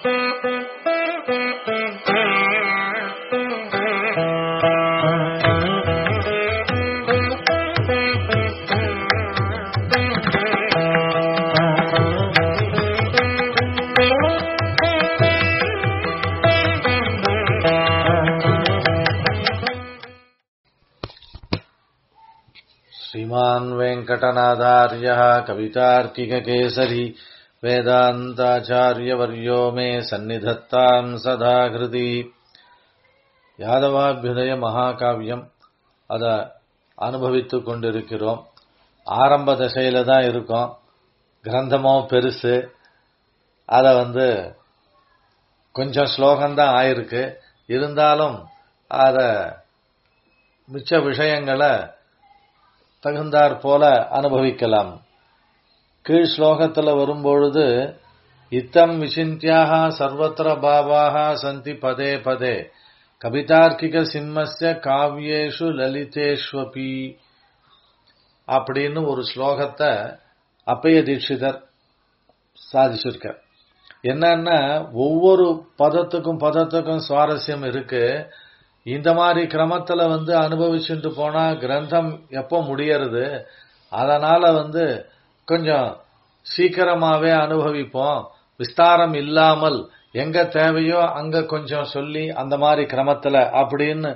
श्रीमान् वेङ्कटनाथार्यः कवितार्किककेसरी वेदान्ताचार्यवर्यो मे सन्निधत्ताम् सदा हृदि யாதவாபியுதய மகாகாவியம் அதை அனுபவித்துக் கொண்டிருக்கிறோம் ஆரம்ப தசையில தான் இருக்கோம் கிரந்தமோ பெருசு அதை வந்து கொஞ்சம் ஸ்லோகம்தான் ஆயிருக்கு இருந்தாலும் அத மிச்ச விஷயங்களை தகுந்தாற் போல அனுபவிக்கலாம் கீழ் ஸ்லோகத்தில் வரும்பொழுது இத்தம் விசிந்தியாக சர்வத்திர பாவாக சந்தி பதே பதே கவிதார்க்கிக சிம்மஸ்ய காவியேஷு லலிதேஷ்வபி அப்படின்னு ஒரு ஸ்லோகத்தை அப்பைய தீட்சிதர் சாதிச்சிருக்கார் என்னன்னா ஒவ்வொரு பதத்துக்கும் பதத்துக்கும் சுவாரஸ்யம் இருக்கு இந்த மாதிரி கிரமத்துல வந்து அனுபவிச்சுட்டு போனா கிரந்தம் எப்போ முடியறது அதனால வந்து கொஞ்சம் சீக்கிரமாவே அனுபவிப்போம் விஸ்தாரம் இல்லாமல் எங்க தேவையோ அங்க கொஞ்சம் சொல்லி அந்த மாதிரி கிரமத்துல அப்படின்னு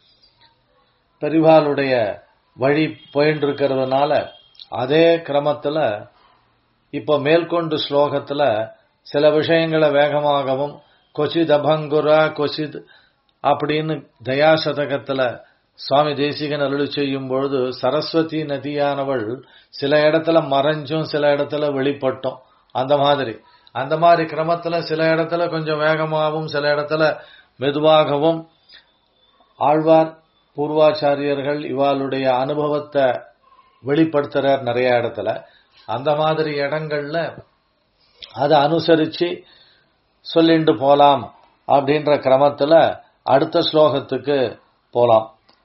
பெரிவாளுடைய வழி போயிட்டு இருக்கிறதுனால அதே கிரமத்துல இப்ப மேற்கொண்டு ஸ்லோகத்துல சில விஷயங்களை வேகமாகவும் கொச்சித் அபங்குரா கொச்சித் அப்படின்னு தயாசதகத்துல சுவாமி தேசிகன் அருளி செய்யும் பொழுது சரஸ்வதி நதியானவள் சில இடத்துல மறைஞ்சும் சில இடத்துல வெளிப்பட்டும் அந்த மாதிரி அந்த மாதிரி கிரமத்துல சில இடத்துல கொஞ்சம் வேகமாகவும் சில இடத்துல மெதுவாகவும் ஆழ்வார் பூர்வாச்சாரியர்கள் இவாளுடைய அனுபவத்தை வெளிப்படுத்துறார் நிறைய இடத்துல அந்த மாதிரி இடங்கள்ல அதை அனுசரிச்சு சொல்லிண்டு போலாம் அப்படின்ற கிரமத்துல அடுத்த ஸ்லோகத்துக்கு போலாம்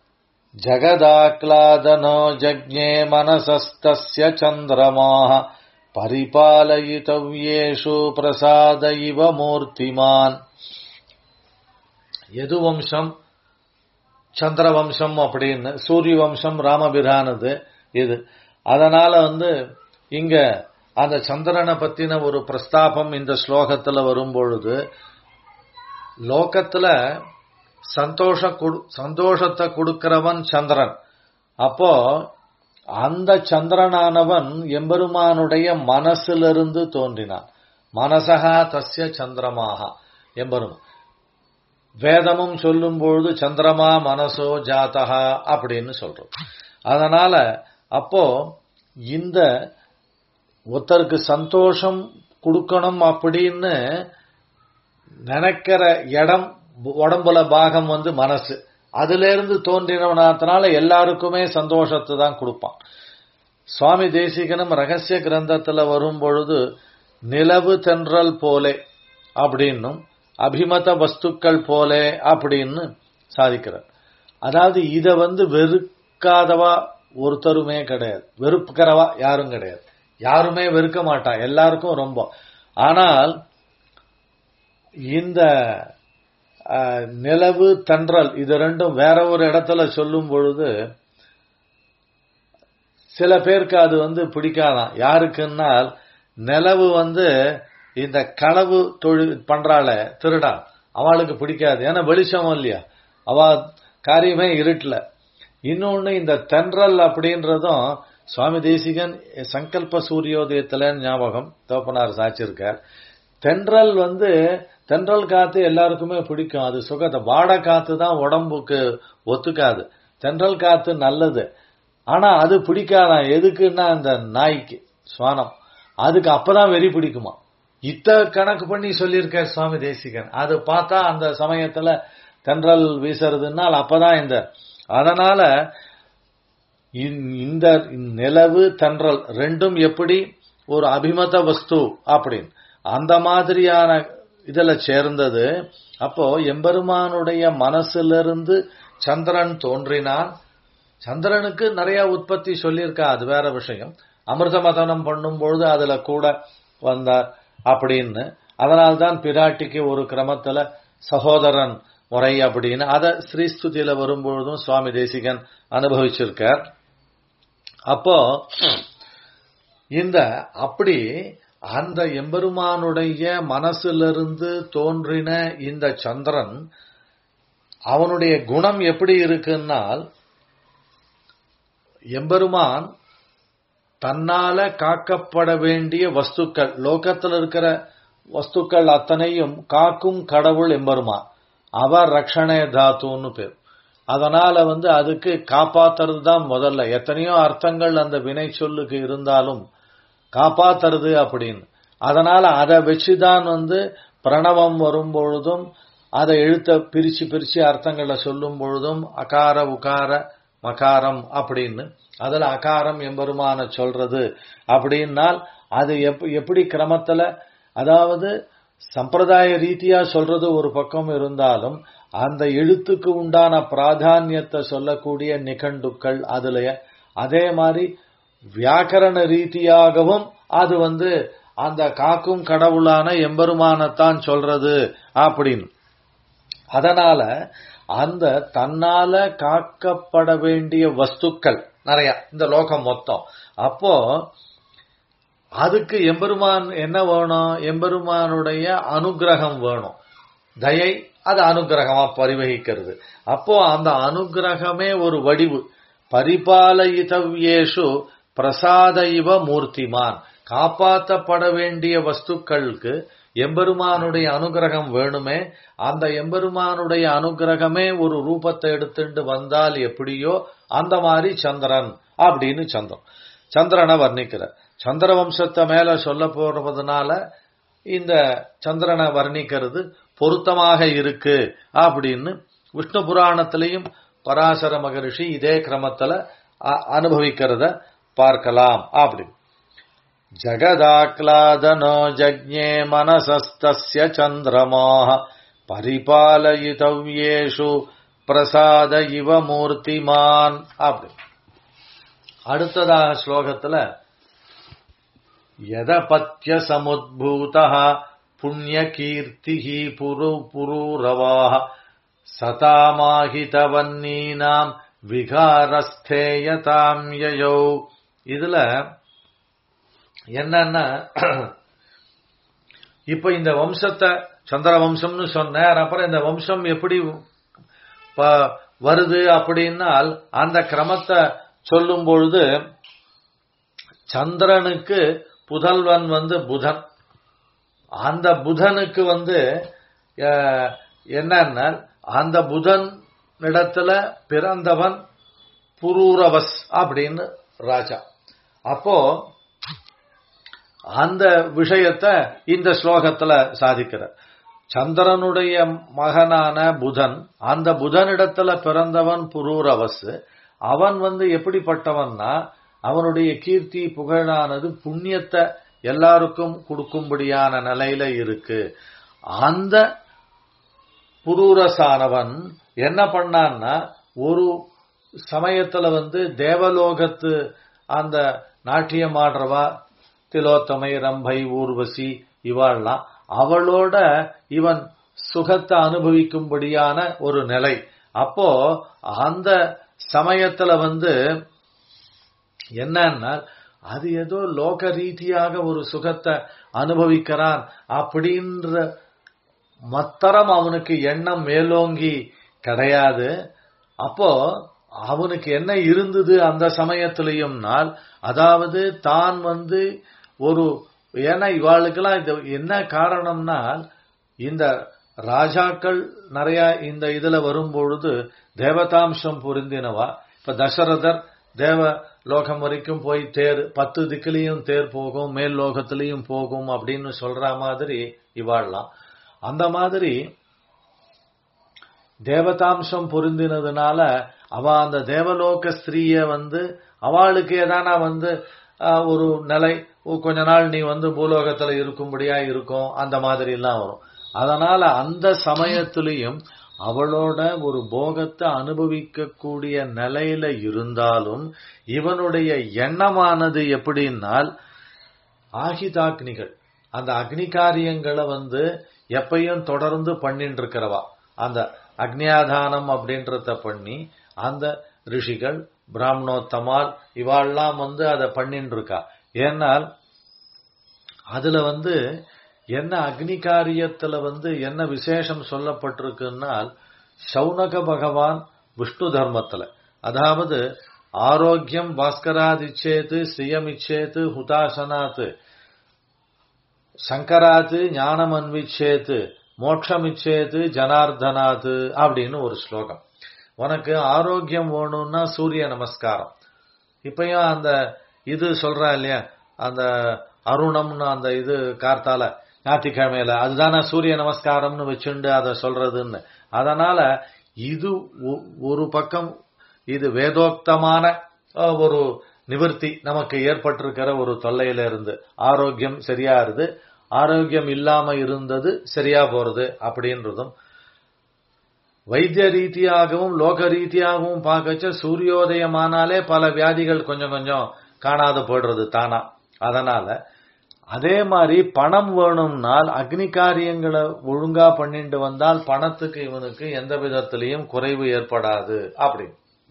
ஜகதாக்லாதனோ ஜக்ஞே மனசஸ்தஸ்ய சந்திரமாக பரிபாலயித்தவ்யேஷு பிரசாத இவ மூர்த்திமான் எது வம்சம் சந்திர வம்சம் அப்படின்னு சூரிய வம்சம் ராமபிரானது இது அதனால வந்து இங்க அந்த சந்திரனை பத்தின ஒரு பிரஸ்தாபம் இந்த ஸ்லோகத்துல வரும்பொழுது லோகத்துல சந்தோஷ சந்தோஷத்தை கொடுக்கிறவன் சந்திரன் அப்போ அந்த சந்திரனானவன் எம்பெருமானுடைய மனசிலிருந்து தோன்றினான் மனசகா தஸ்ய சந்திரமாக எம்பெருமான் வேதமும் சொல்லும் பொழுது சந்திரமா மனசோ ஜாதகா அப்படின்னு சொல்றோம் அதனால அப்போ இந்த ஒருத்தருக்கு சந்தோஷம் கொடுக்கணும் அப்படின்னு நினைக்கிற இடம் உடம்புல பாகம் வந்து மனசு அதுல இருந்து தோன்றினவனாத்தினால எல்லாருக்குமே சந்தோஷத்தை தான் கொடுப்பான் சுவாமி தேசிகனும் ரகசிய கிரந்தத்துல வரும் பொழுது நிலவு தென்றல் போலே அப்படின்னும் அபிமத வஸ்துக்கள் போலே அப்படின்னு சாதிக்கிறார் அதாவது இத வந்து வெறுக்காதவா ஒருத்தருமே கிடையாது வெறுக்கிறவா யாரும் கிடையாது யாருமே வெறுக்க மாட்டா எல்லாருக்கும் ரொம்ப ஆனால் இந்த நிலவு தன்றல் இது ரெண்டும் வேற ஒரு இடத்துல சொல்லும் பொழுது சில பேருக்கு அது வந்து பிடிக்காதான் யாருக்குன்னால் நிலவு வந்து இந்த களவு தொழில் பண்றாள திருடா அவளுக்கு பிடிக்காது ஏன்னா வெளிச்சம் இல்லையா அவ காரியமே இருட்டல இன்னொன்னு இந்த தென்றல் அப்படின்றதும் சுவாமி தேசிகன் சங்கல்ப சூரியோதயத்துல ஞாபகம் தோப்பனார் சாச்சிருக்கார் தென்றல் வந்து தென்றல் காத்து எல்லாருக்குமே பிடிக்கும் அது சுகத்தை வாட காத்து தான் உடம்புக்கு ஒத்துக்காது தென்றல் காத்து நல்லது ஆனா அது பிடிக்காதான் எதுக்குன்னா அந்த நாய்க்கு சுவானம் அதுக்கு அப்பதான் வெறி பிடிக்குமா இத்த கணக்கு பண்ணி சொல்லியிருக்க சுவாமி தேசிகன் அது பார்த்தா அந்த சமயத்துல தென்றல் வீசுறதுனால் அப்பதான் இந்த அதனால இந்த நிலவு தென்றல் ரெண்டும் எப்படி ஒரு அபிமத வஸ்து அப்படின்னு அந்த மாதிரியான இதுல சேர்ந்தது அப்போ எம்பெருமானுடைய மனசிலிருந்து சந்திரன் தோன்றினான் சந்திரனுக்கு நிறைய உற்பத்தி சொல்லியிருக்கா அது வேற விஷயம் அமிர்த மதனம் பண்ணும் பொழுது அதுல கூட வந்தார் அப்படின்னு அதனால்தான் பிராட்டிக்கு ஒரு கிரமத்துல சகோதரன் முறை அப்படின்னு அத ஸ்ரீஸ்துதியில வரும்பொழுதும் சுவாமி தேசிகன் அனுபவிச்சிருக்கார் அப்போ இந்த அப்படி அந்த எம்பெருமானுடைய மனசிலிருந்து தோன்றின இந்த சந்திரன் அவனுடைய குணம் எப்படி இருக்குன்னால் எம்பெருமான் தன்னால காக்கப்பட வேண்டிய வஸ்துக்கள் லோகத்தில் இருக்கிற வஸ்துக்கள் அத்தனையும் காக்கும் கடவுள் எம்பெருமான் அவர் ரக்ஷணே தாத்துன்னு பேர் அதனால வந்து அதுக்கு காப்பாத்துறது தான் முதல்ல எத்தனையோ அர்த்தங்கள் அந்த வினை சொல்லுக்கு இருந்தாலும் காப்பாத்துறது அப்படின்னு அதனால அதை வச்சுதான் வந்து பிரணவம் வரும் பொழுதும் அதை எழுத்த பிரிச்சு பிரிச்சு அர்த்தங்களை சொல்லும் பொழுதும் அகார உகார மகாரம் அப்படின்னு அதுல அகாரம் எம்பெருமான சொல்றது அப்படின்னால் அது எப்படி கிரமத்துல அதாவது சம்பிரதாய ரீதியா சொல்றது ஒரு பக்கம் இருந்தாலும் அந்த எழுத்துக்கு உண்டான பிராதானியத்தை சொல்லக்கூடிய நிகண்டுக்கள் அதுல அதே மாதிரி வியாக்கரண ரீதியாகவும் அது வந்து அந்த காக்கும் கடவுளான எம்பெருமானத்தான் சொல்றது அப்படின்னு அதனால அந்த தன்னால காக்கப்பட வேண்டிய வஸ்துக்கள் நிறைய இந்த லோகம் மொத்தம் அப்போ அதுக்கு எம்பெருமான் என்ன வேணும் எம்பெருமானுடைய அனுகிரகம் வேணும் தயை அது அனுகிரகமா பரிவகிக்கிறது அப்போ அந்த அனுகிரகமே ஒரு வடிவு பரிபாலயிதவ்யேஷு பிரசாத இவ மூர்த்திமான் காப்பாற்றப்பட வேண்டிய வஸ்துக்களுக்கு எம்பெருமானுடைய அனுகிரகம் வேணுமே அந்த எம்பெருமானுடைய அனுகிரகமே ஒரு ரூபத்தை எடுத்துட்டு வந்தால் எப்படியோ அந்த மாதிரி சந்திரன் அப்படின்னு சந்திரன் சந்திரனை வர்ணிக்கிற சந்திர வம்சத்தை மேல சொல்ல போறதுனால இந்த சந்திரனை வர்ணிக்கிறது பொருத்தமாக இருக்கு அப்படின்னு விஷ்ணு புராணத்திலையும் பராசர மகரிஷி இதே கிரமத்துல அனுபவிக்கிறத பார்க்கலாம் அப்படி ஜகதாக்லாதனோ ஜக்ஞே மனசஸ்தஸ்ய சந்திரமோஹ பரிபாலயிதவ்யேஷு பிரசாத இவ மூர்த்திமான் அப்படி அடுத்ததாக ஸ்லோகத்துல யதபத்ய சமுத்பூத புண்ணிய கீர்த்தி புரு புரூரவாக சதாமாஹிதவன்னீனாம் விகாரஸ்தேயதாம் யயோ இதுல என்னன்னா இப்ப இந்த வம்சத்தை சந்திர வம்சம்னு சொன்னார் அப்புறம் இந்த வம்சம் எப்படி வருது அப்படின்னால் அந்த கிரமத்தை சொல்லும் பொழுது சந்திரனுக்கு புதல்வன் வந்து புதன் அந்த புதனுக்கு வந்து என்னன்னா அந்த புதன் இடத்துல பிறந்தவன் புரூரவஸ் அப்படின்னு ராஜா அப்போ அந்த விஷயத்தை இந்த ஸ்லோகத்துல சாதிக்கிற சந்திரனுடைய மகனான புதன் அந்த புதனிடத்துல பிறந்தவன் புரூரவஸ் அவன் வந்து எப்படிப்பட்டவன்னா அவனுடைய கீர்த்தி புகழானது புண்ணியத்தை எல்லாருக்கும் கொடுக்கும்படியான நிலையில இருக்கு அந்த புரூரசானவன் என்ன பண்ணான்னா ஒரு சமயத்துல வந்து தேவலோகத்து அந்த நாட்டியம் ஆடுறவா திலோத்தமை ரம்பை ஊர்வசி இவாள்லாம் அவளோட இவன் சுகத்தை அனுபவிக்கும்படியான ஒரு நிலை அப்போ அந்த சமயத்துல வந்து என்னன்னா அது ஏதோ லோக ரீதியாக ஒரு சுகத்தை அனுபவிக்கிறான் அப்படின்ற மத்தரம் அவனுக்கு எண்ணம் மேலோங்கி கிடையாது அப்போ அவனுக்கு என்ன இருந்தது அந்த சமயத்திலையும்னால் அதாவது தான் வந்து ஒரு ஏன்னா இவாளுக்கெல்லாம் இது என்ன காரணம்னால் இந்த ராஜாக்கள் நிறைய இந்த இதுல வரும்பொழுது தேவதாம்சம் பொருந்தினவா இப்ப தசரதர் தேவ லோகம் வரைக்கும் போய் தேர் பத்து திக்கிலையும் தேர் போகும் மேல் லோகத்திலையும் போகும் அப்படின்னு சொல்ற மாதிரி இவாள்லாம் அந்த மாதிரி தேவதாம்சம் பொருந்தினதுனால அவ அந்த தேவலோக ஸ்திரீய வந்து அவளுக்கு ஏதானா வந்து ஒரு நிலை கொஞ்ச நாள் நீ வந்து பூலோகத்துல இருக்கும்படியா இருக்கும் அந்த மாதிரி எல்லாம் வரும் அதனால அந்த சமயத்திலையும் அவளோட ஒரு போகத்தை அனுபவிக்கக்கூடிய நிலையில இருந்தாலும் இவனுடைய எண்ணமானது எப்படின்னால் ஆகிதாக்னிகள் அந்த அக்னி காரியங்களை வந்து எப்பயும் தொடர்ந்து பண்ணிட்டு இருக்கிறவா அந்த அக்னியாதானம் அப்படின்றத பண்ணி அந்த ரிஷிகள் பிராமணோத்தமால் இவாள்லாம் வந்து அதை பண்ணிட்டு இருக்கா ஏன்னால் அதுல வந்து என்ன அக்னி காரியத்துல வந்து என்ன விசேஷம் சொல்லப்பட்டிருக்குன்னால் சௌனக பகவான் விஷ்ணு தர்மத்துல அதாவது ஆரோக்கியம் பாஸ்கராதிச்சேத்து ஸ்ரீயமிச்சேத்து ஹுதாசனாத்து சங்கராத்து ஞானம் அன்விச்சேத்து மோட்சமிச்சேத்து ஜனார்தனாத்து அப்படின்னு ஒரு ஸ்லோகம் உனக்கு ஆரோக்கியம் வேணும்னா சூரிய நமஸ்காரம் இப்பயும் அந்த இது சொல்றா இல்லையா அந்த அருணம்னு அந்த இது கார்த்தால ஞாயிற்றுக்கிழமையில அதுதானே சூரிய நமஸ்காரம்னு வச்சுண்டு அதை சொல்றதுன்னு அதனால இது ஒ- ஒரு பக்கம் இது வேதோக்தமான அஹ், ஒரு நிவர்த்தி நமக்கு ஏற்பட்டிருக்கிற ஒரு தொல்லையில இருந்து ஆரோக்கியம் சரியா இருது ஆரோக்கியம் இல்லாம இருந்தது சரியா போறது அப்படின்றதும் வைத்திய ரீதியாகவும் லோக ரீதியாகவும் பார்க்கச்ச சூரியோதயமானாலே பல வியாதிகள் கொஞ்சம் கொஞ்சம் காணாத போயிடுறது தானா அதனால அதே மாதிரி பணம் வேணும்னால் அக்னி காரியங்களை ஒழுங்கா பண்ணிட்டு வந்தால் பணத்துக்கு இவனுக்கு எந்த விதத்திலையும் குறைவு ஏற்படாது அப்படி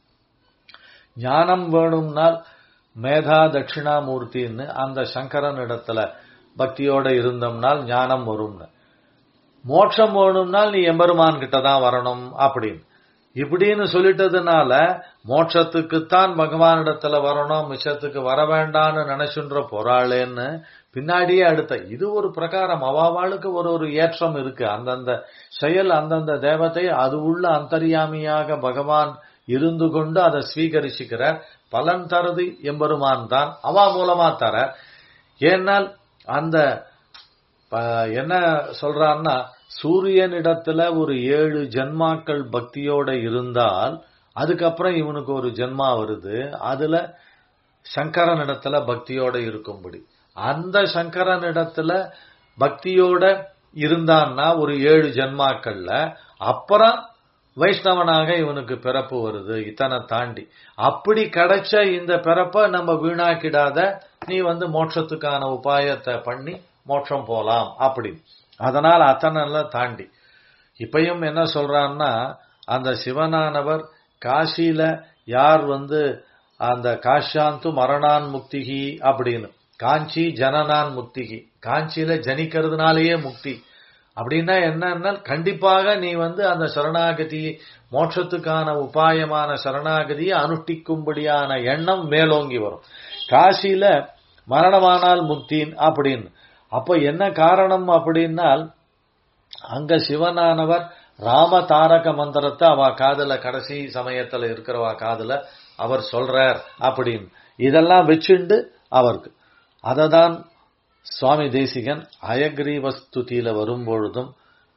ஞானம் வேணும்னால் மேதா தட்சிணாமூர்த்தின்னு அந்த சங்கரன் இடத்துல பக்தியோட இருந்தோம்னால் ஞானம் வரும்னு மோட்சம் வேணும்னால் நீ எம்பெருமான் கிட்ட தான் வரணும் அப்படின்னு இப்படின்னு சொல்லிட்டதுனால மோட்சத்துக்குத்தான் பகவானிடத்துல வரணும் மிச்சத்துக்கு வர வேண்டாம்னு நினைச்சுன்ற போறாளேன்னு பின்னாடியே அடுத்த இது ஒரு பிரகாரம் அவாவாளுக்கு ஒரு ஒரு ஏற்றம் இருக்கு அந்தந்த செயல் அந்தந்த தேவதை அது உள்ள அந்தர்யாமியாக பகவான் இருந்து கொண்டு அதை ஸ்வீகரிச்சுக்கிற பலன் தருது எம்பெருமான் தான் அவா மூலமா தர ஏனால் அந்த ப- என்ன சொல்றான்னா சூரியனிடத்துல ஒரு ஏழு ஜென்மாக்கள் பக்தியோட இருந்தால் அதுக்கப்புறம் இவனுக்கு ஒரு ஜென்மா வருது அதுல சங்கரனிடத்துல பக்தியோட இருக்கும்படி அந்த சங்கரனிடத்துல பக்தியோட இருந்தான்னா ஒரு ஏழு ஜென்மாக்கள்ல அப்புறம் வைஷ்ணவனாக இவனுக்கு பிறப்பு வருது இத்தனை தாண்டி அப்படி கிடைச்ச இந்த பிறப்ப நம்ம வீணாக்கிடாத நீ வந்து மோட்சத்துக்கான உபாயத்தை பண்ணி மோட்சம் போலாம் அப்படி அதனால அத்தனை எல்லாம் தாண்டி இப்பயும் என்ன சொல்றான்னா அந்த சிவனானவர் காசியில யார் வந்து அந்த காஷாந்து மரணான் முக்திகி அப்படின்னு காஞ்சி ஜனனான் முக்திகி காஞ்சியில ஜனிக்கிறதுனாலேயே முக்தி அப்படின்னா என்னன்னா கண்டிப்பாக நீ வந்து அந்த சரணாகதி மோட்சத்துக்கான உபாயமான சரணாகதியை அனுஷ்டிக்கும்படியான எண்ணம் மேலோங்கி வரும் காசியில மரணமானால் முக்தின் அப்படின்னு அப்ப என்ன காரணம் அப்படின்னால் அங்க சிவனானவர் ராம தாரக மந்திரத்தை அவ காதுல கடைசி சமயத்துல இருக்கிறவா காதுல அவர் சொல்றார் அப்படின்னு இதெல்லாம் வச்சுண்டு அவருக்கு அததான் சுவாமி தேசிகன் அயக்ரீவஸ்துதியில வரும்பொழுதும்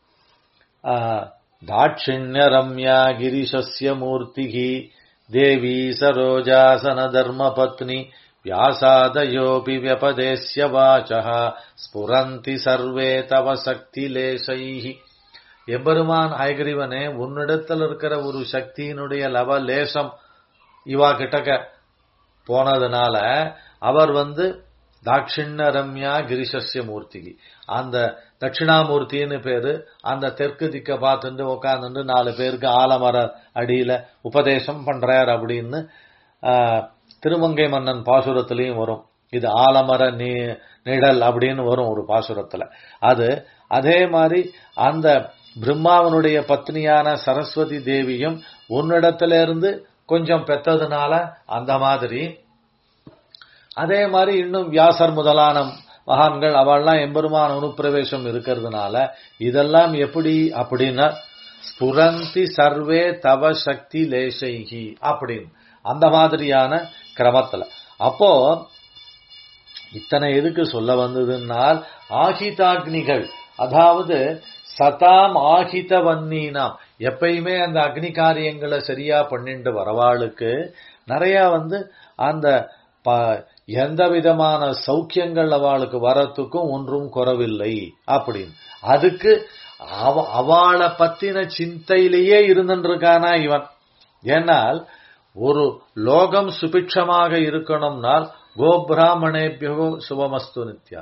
தாட்சிண்ய ரம்யா கிரிசஸ்ய மூர்த்திகி தேவி சரோஜாசன தர்ம பத்னி வியாசாதயோபி வியபதேஸ்ய வாச்சः ஸ்புரந்தி சர்வே தவ சக்தி லேசைஹி எம்பெருமான் ஹயகிரிவனே உன்னிடத்தில் இருக்கிற ஒரு சக்தியினுடைய லவ லேசம் இவா கிட்டக்க போனதுனால அவர் வந்து தாட்சிண்ண ரம்யா கிரிசஸ்ய மூர்த்திக்கு அந்த தட்சிணாமூர்த்தின்னு பேரு அந்த தெற்கு திக்க பார்த்துட்டு உட்காந்துட்டு நாலு பேருக்கு ஆலமர அடியில உபதேசம் பண்றார் அப்படின்னு ஆஹ், திருமங்கை மன்னன் பாசுரத்திலையும் வரும் இது ஆலமர நீ நிழல் அப்படின்னு வரும் ஒரு பாசுரத்துல அது அதே மாதிரி அந்த பிரம்மாவனுடைய பத்னியான சரஸ்வதி தேவியும் உன்னிடத்துல இருந்து கொஞ்சம் பெத்ததுனால அந்த மாதிரி அதே மாதிரி இன்னும் வியாசர் முதலான மகான்கள் அவள்லாம் எம்பெருமான் அனுப்பிரவேசம் இருக்கிறதுனால இதெல்லாம் எப்படி அப்படின்னா ஸ்புரந்தி சர்வே தவ சக்தி லேசைகி அப்படின்னு அந்த மாதிரியான கிரமத்துல அப்போ இத்தனை எதுக்கு சொல்ல வந்ததுன்னால் ஆகிதாக்னிகள் அதாவது சதாம் ஆகித வன்னீனாம் எப்பயுமே அந்த அக்னி காரியங்களை சரியா பண்ணிட்டு வரவாளுக்கு நிறைய வந்து அந்த ப- எந்த விதமான சௌக்கியங்கள் அவளுக்கு வரத்துக்கும் ஒன்றும் குறவில்லை அப்படின்னு அதுக்கு அவ அவளை பத்தின சிந்தையிலேயே இருந்துருக்கானா இவன் ஏனால் ஒரு லோகம் சுபிட்சமாக இருக்கணும்னால் கோபிராமணேபியோ சுபமஸ்து நித்யா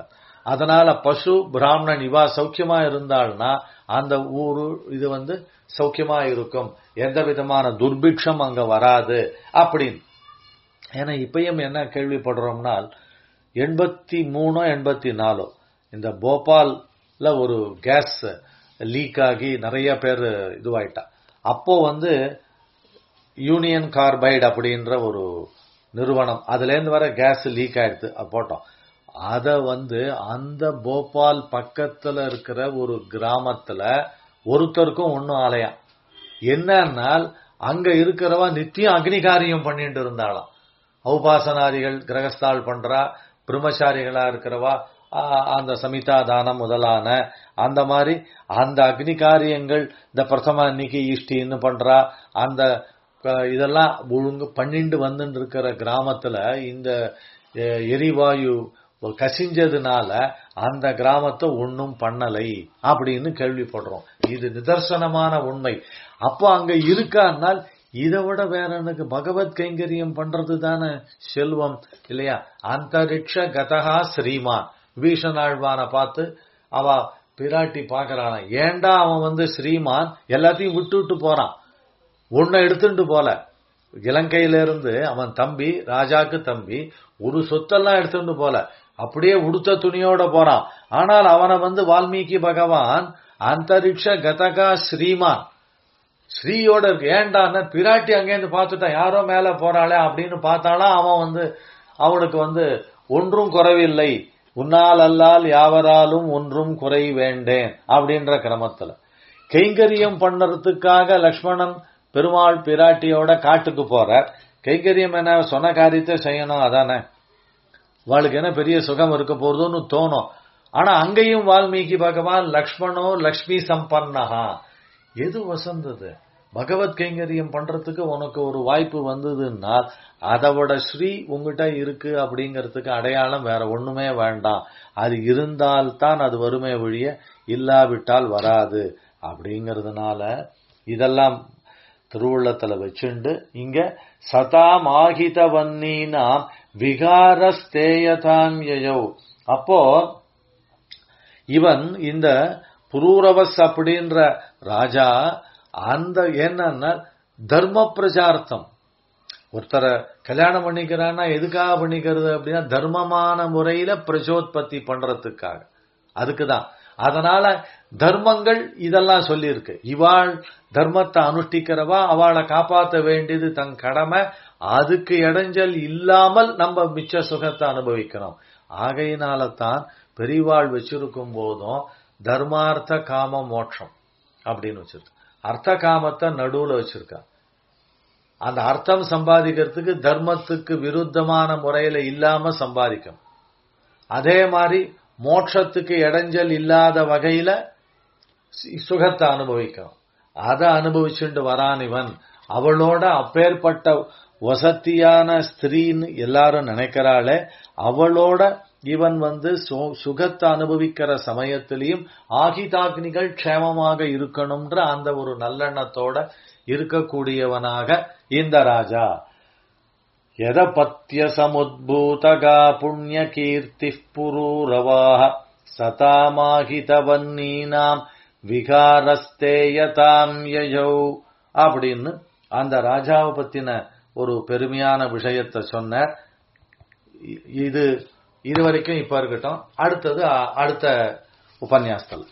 அதனால பசு பிராமணன் இவா சௌக்கியமா இருந்தாள்னா அந்த ஊரு இது வந்து சௌக்கியமா இருக்கும் எந்த விதமான துர்பிக்ஷம் அங்க வராது அப்படின்னு ஏன்னா இப்பயும் என்ன கேள்விப்படுறோம்னால் எண்பத்தி மூணோ எண்பத்தி நாலோ இந்த போபால்ல ஒரு கேஸ் லீக் ஆகி நிறைய பேர் இதுவாயிட்டா அப்போ வந்து யூனியன் கார்பைடு அப்படின்ற ஒரு நிறுவனம் அதுலேருந்து வர கேஸ் லீக் ஆயிடுது அது போட்டோம் அத வந்து அந்த போபால் பக்கத்துல இருக்கிற ஒரு கிராமத்துல ஒருத்தருக்கும் ஒன்னும் ஆலயம் என்னன்னால் அங்க இருக்கிறவா நித்தியம் அக்னிகாரியம் பண்ணிட்டு இருந்தாளாம் ஔபாசனாதிகள் கிரகஸ்தால் பண்றா பிரம்மச்சாரிகளா இருக்கிறவா அந்த சமிதா தானம் முதலான அந்த மாதிரி அந்த அக்னி காரியங்கள் இந்த பிரதம அன்னைக்கு ஈஷ்டின்னு பண்றா அந்த இதெல்லாம் ஒழுங்கு பண்ணிட்டு வந்துட்டு இருக்கிற கிராமத்துல இந்த எரிவாயு கசிஞ்சதுனால அந்த கிராமத்தை ஒன்னும் பண்ணலை அப்படின்னு கேள்விப்படுறோம் இது நிதர்சனமான உண்மை அப்போ அங்க இருக்கான்னால் இதை விட வேற எனக்கு பகவத் கைங்கரியம் பண்றது தானே செல்வம் இல்லையா அந்தரிக்ஷ கதகா ஸ்ரீமான் வீஷனாழ்வான பார்த்து அவ பிராட்டி பாக்குறான ஏண்டா அவன் வந்து ஸ்ரீமான் எல்லாத்தையும் விட்டு விட்டு போறான் ஒன்ன எடுத்துட்டு போல இலங்கையில இருந்து அவன் தம்பி ராஜாக்கு தம்பி ஒரு சொத்தெல்லாம் எடுத்துட்டு போல அப்படியே உடுத்த துணியோட போறான் ஆனால் அவனை வந்து வால்மீகி பகவான் அந்தரிக்ஷ கதகா ஸ்ரீமான் ஸ்ரீயோட இருக்கு ஏண்டான்னு பிராட்டி அங்கேருந்து பார்த்துட்டான் யாரோ மேல போறாளே அப்படின்னு பார்த்தாலும் அவன் வந்து அவனுக்கு வந்து ஒன்றும் குறைவில்லை உன்னால் அல்லால் யாவராலும் ஒன்றும் குறை வேண்டேன் அப்படின்ற கிரமத்துல கைங்கரியம் பண்ணறதுக்காக லக்ஷ்மணன் பெருமாள் பிராட்டியோட காட்டுக்கு போற கைங்கரியம் என்ன சொன்ன காரியத்தை செய்யணும் அதானே அவளுக்கு என்ன பெரிய சுகம் இருக்க போறதுன்னு தோணும் ஆனா அங்கேயும் வால்மீகி பகவான் லக்ஷ்மணோ லக்ஷ்மி சம்பன்னஹா எது வசந்தது பகவத் கைங்கரியம் பண்றதுக்கு உனக்கு ஒரு வாய்ப்பு வந்ததுன்னா அதோட ஸ்ரீ உங்ககிட்ட இருக்கு அப்படிங்கறதுக்கு அடையாளம் வேற ஒண்ணுமே வேண்டாம் அது இருந்தால்தான் அது வறுமை வழிய இல்லாவிட்டால் வராது அப்படிங்கறதுனால இதெல்லாம் திருவுள்ளத்துல வச்சுண்டு இங்க சதாம் ஆகித வன்னீனாம் விகாரஸ்தேயதாம் யயோ அப்போ இவன் இந்த புரூரவஸ் அப்படின்ற ராஜா அந்த என்னன்னா தர்ம பிரச்சார்த்தம் ஒருத்தரை கல்யாணம் பண்ணிக்கிறான்னா எதுக்காக பண்ணிக்கிறது அப்படின்னா தர்மமான முறையில பிரச்சோத்பத்தி பண்றதுக்காக அதுக்குதான் அதனால தர்மங்கள் இதெல்லாம் சொல்லியிருக்கு இவாள் தர்மத்தை அனுஷ்டிக்கிறவா அவளை காப்பாற்ற வேண்டியது தன் கடமை அதுக்கு இடைஞ்சல் இல்லாமல் நம்ம மிச்ச சுகத்தை அனுபவிக்கணும் ஆகையினால தான் பெரிவாள் வச்சிருக்கும் போதும் தர்மார்த்த காம மோட்சம் அப்படின்னு வச்சிருக்கு அர்த்த காமத்தை நடுவுல வச்சிருக்கா அந்த அர்த்தம் சம்பாதிக்கிறதுக்கு தர்மத்துக்கு விருத்தமான முறையில இல்லாம சம்பாதிக்கும் அதே மாதிரி மோட்சத்துக்கு இடைஞ்சல் இல்லாத வகையில சுகத்தை அனுபவிக்கணும் அதை அனுபவிச்சுட்டு வரான் இவன் அவளோட அப்பேற்பட்ட வசத்தியான ஸ்திரீன்னு எல்லாரும் நினைக்கிறாளே அவளோட இவன் வந்து சுகத்தை அனுபவிக்கிற சமயத்திலையும் ஆகிதாக்னிகள் க்ஷேமமாக இருக்கணும்ன்ற அந்த ஒரு நல்லெண்ணத்தோட இருக்கக்கூடியவனாக இந்த ராஜா यदपत्य समुद्भूतगा पुण्यकीर्तिः पुरूरवाः சதாமாகிதவன்னீனாம் விகாரஸ்தேயதாம் யயௌ அப்படின்னு அந்த ராஜாவை பத்தின ஒரு பெருமையான விஷயத்தை சொன்னார் இது இது வரைக்கும் இப்ப இருக்கட்டும் அடுத்தது அடுத்த உபன்யாசத்தில்